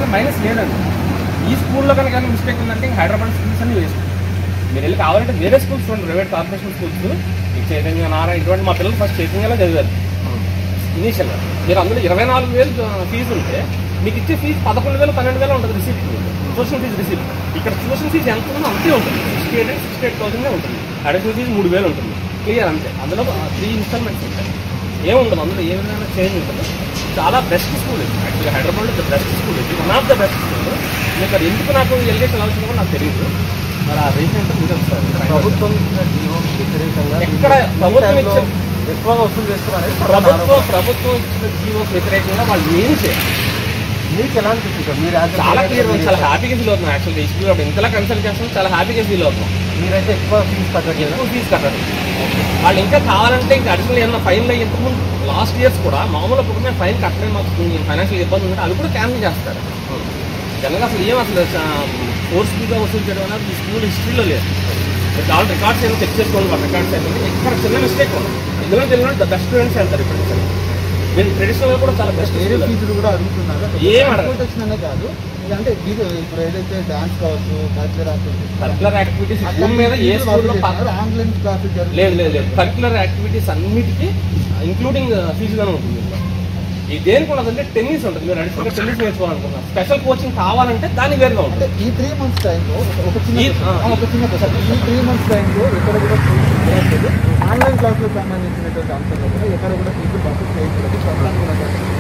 దాంట్లో మైనస్ లేదండి ఈ స్కూల్లో కనుక ఏమైనా మిస్టేక్ ఉందంటే ఇంకా హైదరాబాద్ స్కూల్స్ అన్ని వేస్ట్ మీరు వెళ్ళి కావాలంటే వేరే స్కూల్స్ చూడండి ప్రైవేట్ కార్పొరేషన్ స్కూల్స్ ఈ చైతన్య నారాయణ ఇటువంటి మా పిల్లలు ఫస్ట్ చైతన్యలో చదివారు ఇనీషియల్ గా మీరు అందులో ఇరవై నాలుగు వేలు ఫీజు ఉంటే మీకు ఇచ్చే ఫీజు పదకొండు వేలు పన్నెండు వేలు ఉంటుంది రిసీప్ట్ ట్యూషన్ ఫీజు రిసీప్ట్ ఇక్కడ ట్యూషన్ ఫీజు ఎంత ఉందో అంతే ఉంటుంది sixty eight sixty eight thousand ఉంటుంది అడిషనల్ ఫీజు మూడు వేలు ఉంటుంది క్లియర్ అంతే అందులో త్రీ ఇన్స్టాల్మెంట్స్ ఉంటాయి ఏముండదు అందులో ఏ విధంగా చేంజ్ ఉంటుంది చాలా బెస్ట్ స్కూల్ ఇది యాక్చువల్గా హైదరాబాద్లో ద బెస్ట్ స్కూల్ ఇది one of the best school మీకు అది ఎందుకు నాకు ఎలిగేషన్ ఎలా వచ్చిందో కూడా నాకు తెలియదు మరి ఆ రీజన్ అంటే మీరు వస్తారు ప్రభుత్వం ఇచ్చిన జీవో వ్యతిరేకంగా ఎక్కడ ప్రభుత్వం ఇచ్చే ఎక్కువగా వసూలు చేస్తున్నారని ప్రభుత్వం ప్రభుత్వం ఇచ్చిన జీవో వ్యతిరేకంగా వాళ్ళు ఏం చేయాలి మీకు ఎలా అనిపిస్తుంది మీరు as a చాలా parent క్లియర్ మీరు- చాలా హ్యాపీగా ఫీల్ అవుతున్నాం యాక్చువల్గా ఈ స్కూల్ ఇంతలా కన్సల్ట్ చేస్తాం చాలా హ్యాపీగా ఫీల్ అవుతున్నాం మీరైతే ఎక్కువ ఫీజు కట్టట్లేదు ఎక్కువ ఫీజు కట్టాలి వాళ్ళు ఇంకా కావాలంటే ఇంకా అడిషనల్ ఏమన్నా ఫైన్ ఇంతకుముందు లాస్ట్ ఇయర్స్ కూడా మామూలు ఇప్పుడు మేము ఫైన్ కట్టలేదు మాకు ఫైనాన్షియల్ ఇబ్బంది ఉంటే అది కూడా క్యాన్సిల్ చేస్తారు జనరల్గా అసలు ఏం అసలు ఫోర్స్ఫుల్గా వసూలు చేయడం అనేది ఈ స్కూల్ హిస్టరీలో లేదు మీరు కావాలి రికార్డ్స్ ఏమైనా చెక్ చేసుకోండి వాళ్ళ రికార్డ్స్ అయితే ఇక్కడ చిన్న మిస్టేక్ ఉంది ఇందులో తెలియదు ద బెస్ట్ స్టూడెంట్స్ వెళ్తారు ఇప్పుడు నేను ట్రెడిషనల్ కూడా చాలా బెస్ట్ వేరే ఫీజులు కూడా అడుగుతున్నారు ఏం అడగరు. Transportation అనే కాదు ఇది అంటే ఇది ఇప్పుడు ఏదైతే డాన్స్ కావచ్చు కల్చర్ కరికులర్ యాక్టివిటీస్ భూమి మీద ఏ స్కూల్లో ఆన్లైన్ క్లాసెస్ లేదు లేదు లేదు కరికులర్ యాక్టివిటీస్ అన్నిటికీ ఇంక్లూడింగ్ ఫీజుగానే ఉంటుంది ఇందులో. ఈ దేనికి ఉండదంటే టెన్నిస్ ఉంటుంది మీరు అడిషనల్గా టెన్నిస్ నేర్చుకోవాలనుకున్నారు స్పెషల్ కోచింగ్ కావాలంటే దాని వేరుగా అంటే ఉంటుంది ఈ త్రీ మంత్స్ టైంలో ఒక చిన్న ఈ- ఆ. ఆ, ఒక చిన్న ప్రశ్న ఈ త్రీ మంత్స్ టైంలో ఎక్కడ కూడా ఫీజు ఆన్లైన్ క్లాసులకు సంబంధించినటువంటి అంశాల్లో కూడా ఎక్కడ కూడా ఫీజు బస్సు చేయకూడదు ప్రభుత్వం కూడా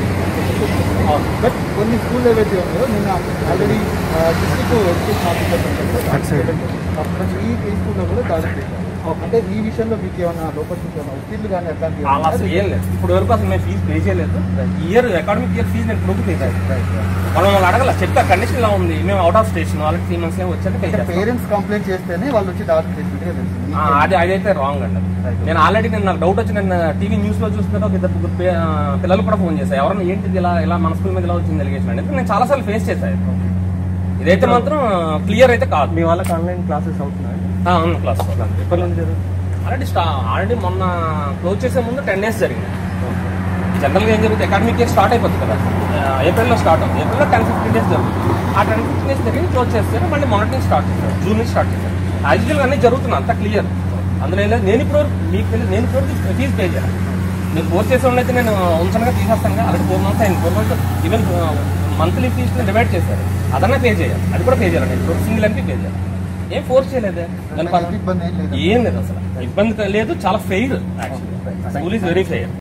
అవును. బట్ కొన్ని స్కూల్ ఏవైతే ఉన్నాయో నిన్న ఆల్రెడీ డిస్ట్రిక్ట్ ఎడ్యుకేషన్ ఆఫీసర్ ఈ ఈ స్కూల్లో కూడా దాదాపు చేశారు. అంటే ఈ విషయంలో మీకు ఏమైనా లోపల నుంచి ఏమైనా ఒత్తిళ్లు కానీ అట్లాంటివి అలా అసలు ఏం లేదు ఇప్పుడు వరకు అసలు మేము ఫీజు పే చేయలేదు ఇయర్ అకాడమిక్ ఇయర్ ఫీజు నేను ఇప్పుడు పే చేయలేదు మనం వాళ్ళు అడగల చెప్తా కండిషన్ ఇలా ఉంది మేము అవుట్ ఆఫ్ స్టేషన్ వాళ్ళకి త్రీ మంత్స్ వచ్చాక పే చేస్తాం పేరెంట్స్ కంప్లైంట్ చేస్తేనే వాళ్ళు వచ్చి దాదాపు చేసినట్టుగా తెలిసింది ఆ, అది అదైతే రాంగ్ అండి నేను ఆల్రెడీ నేను నాకు డౌట్ వచ్చి నేను టీవీ న్యూస్ లో చూస్తుంటే ఒక ఇద్దరు ముగ్గురు పే- ఆ, పిల్లలు కూడా ఫోన్ చేశారు ఎవరన్నా ఏంటిది ఇలా ఇలా మన స్కూల్ మీద ఇలా వచ్చింది ఎలిగేషన్ అనేది నేను చాలా సార్లు ఫేస్ చేశాను ఇదైతే మాత్రం క్లియర్ అయితే కాదు మీ వాళ్ళకి ఆన్లైన్ క్లాసెస్ అవుతున్నాయి ఆ, అవును క్లాస్ ఎప్పటి నుంచి జరుగుతుంది ఆల్రెడీ స్టా ఆల్రెడీ మొన్న క్లోజ్ చేసే ముందు టెన్ డేస్ జరిగింది జనరల్గా ఏం జరుగుతుంది అకాడమిక్ ఇయర్ స్టార్ట్ అయిపోతుంది కదా ఏప్రిల్లో స్టార్ట్ అవుతుంది ఏప్రిల్లో టెన్ ఫిఫ్టీన్ డేస్ జరుగుతుంది ఆ టెన్ ఫిఫ్టీన్ డేస్ జరిగి క్లోజ్ చేస్తారు మళ్ళీ మొన్నటి నుంచి స్టార్ట్ చేస్తారు జూన్ నుంచి స్టార్ట్ చేస్తారు యాక్చువల్గా అన్నీ జరుగుతుంది అంతా క్లియర్ అందులో ఏం లేదు నేను ఇప్పుడు మీకు తెలియదు నేను ఇప్పుడు ఫీజు పే చేయాలి మీరు కోర్స్ చేసే అయితే నేను ఉంచనగా తీసేస్తాను ఆల్రెడీ ఫోర్ మంత్స్ అయింది four months even monthly fee divide చేశారు అదన్నా పే చేయాలి అది కూడా పే చేయాలి నేను సింగిల్ అని పే చేయాలి ఏం ఫోర్స్ చేయలేదే దాని పక్కన ఇబ్బంది ఏం లేదు ఏం లేదు అసలు ఇబ్బంది లేదు చాలా fair actually school is very fair